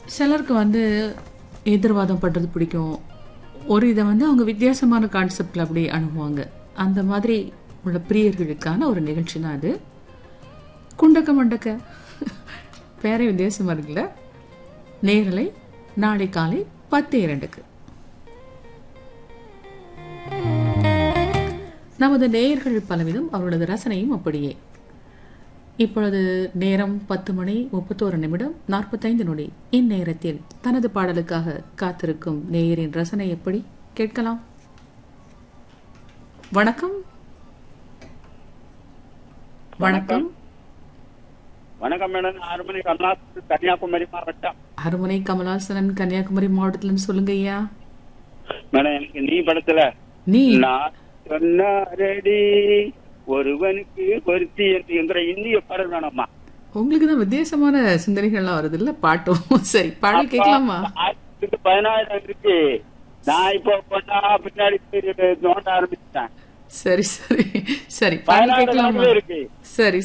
சிலருக்கு வந்து எதிர்வாதம் பண்றது பிடிக்கும் ஒரு இதை வந்து அவங்க வித்தியாசமான கான்செப்ட்ல அப்படி அணுகுவாங்க அந்த மாதிரி உள்ள பிரியர்களுக்கான ஒரு நிகழ்ச்சி தான் அது குண்டக்க மண்டக்க பேரே வித்தியாசமா இருக்குல்ல நேரலை நாளை காலை பத்து இரண்டுக்கு நமது நேயர்கள் பலவிதம் அவர்களது ரசனையும் அப்படியே இப்பொழுது நேரம் பத்து மணி முப்பத்தோரு நிமிடம் நாற்பத்தைந்து நொடி இந்நேரத்தில் தனது பாடலுக்காக காத்திருக்கும் நேயரின் ரசனை எப்படி கேட்கலாம் வணக்கம் வணக்கம் வணக்கம் மேடம் ஆறு மணி கமலாசன் கன்னியாகுமரி மாவட்டம் அருமனை கமலாசனன் கன்னியாகுமரி மாவட்டத்துல சொல்லுங்க ஐயா மேடம் எனக்கு நீ படத்துல நீ நான் சொன்னாரடி ஒருவனுக்கு ஒருத்தி என்கிற இந்திய பாடல் வேணாமா உங்களுக்கு தான் வித்தியாசமான சிந்தனைகள்லாம் வருது இல்ல பாட்டும் சரி பாடல் கேட்கலாமா ஆயிரத்துக்கு பதினாயிரம் இருக்கு நான் இப்போ பண்ணா பின்னாடி போய் நோண்ட ஆரம்பிச்சிட்டேன் சரி சரி சரி பாடல் பதினாயிரம் கேட்கலாமா இருக்கு சரி